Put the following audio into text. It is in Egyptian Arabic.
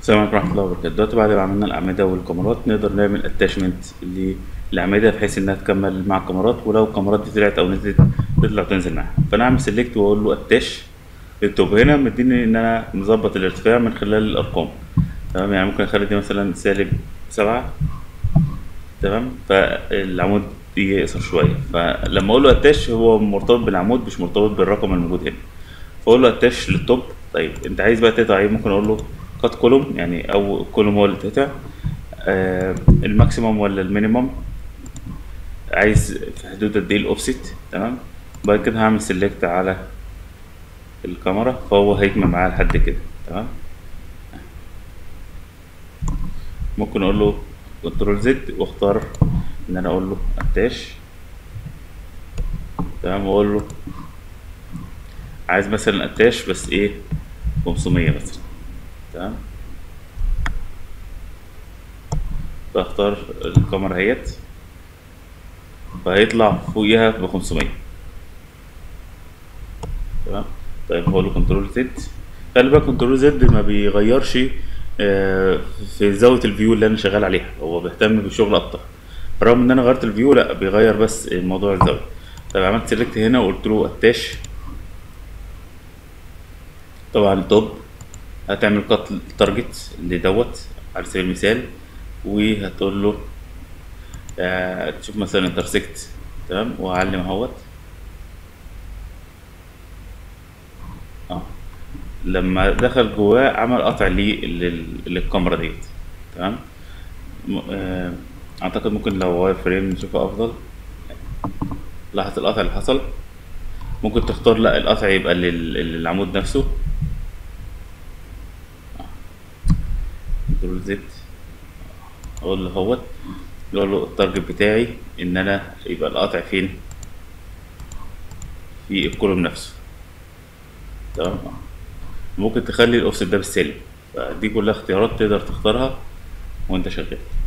السلام عليكم ورحمة الله وبركاته دلوقتي بعد ما عملنا الأعمدة والكاميرات نقدر نعمل اتاشمنت للأعمدة بحيث إنها تكمل مع الكاميرات ولو الكاميرات دي طلعت أو نزلت تطلع تنزل معاها فأنا أعمل سيلكت وأقول له اتاش التوب هنا مديني إن أنا مظبط الارتفاع من خلال الأرقام تمام يعني ممكن أخلي دي مثلا سالب سبعة تمام فالعمود يجي يقصر شوية فلما أقول له اتاش هو مرتبط بالعمود مش مرتبط بالرقم الموجود هنا فأقول له اتاش للتوب طيب أنت عايز بقى تقطع إيه ممكن أقول له كات كولوم يعني او كولوم هو اللي اتقطع آه الماكسيموم ولا المينيموم عايز في حدود قد ايه الاوفست تمام بعد كده هعمل سيلكت على الكاميرا فهو هيكمل معايا لحد كده تمام ممكن اقول له كنترول زد واختار ان انا اقول له اتاش تمام واقول له عايز مثلا اتاش بس ايه 500 مثلا تمام بختار الكاميرا اهيت فهيطلع فوقيها ب 500 تمام طيب هو له كنترول زد خلي بالك كنترول زد ما بيغيرش آه، في زاوية الفيو اللي انا شغال عليها هو بيهتم بالشغل اكتر رغم ان انا غيرت الفيو لا بيغير بس موضوع الزاوية طيب عملت سيلكت هنا وقلت له اتاش طبعا توب هتعمل قط تارجت لدوت على سبيل المثال وهتقول له آه تشوف مثلا انترسكت تمام وهعلم اهوت اه لما دخل جواه عمل قطع ليه لل- للكاميرا ديت تمام م- آه اعتقد ممكن لو واير فريم نشوفه افضل لاحظ القطع اللي حصل ممكن تختار لا القطع يبقى لل- للعمود نفسه كنترول زد اقول له اهوت اقول له التارجت بتاعي ان انا يبقى القطع فين في الكولوم نفسه تمام ممكن تخلي الاوفست ده بالسالب فدي كلها اختيارات تقدر تختارها وانت شغال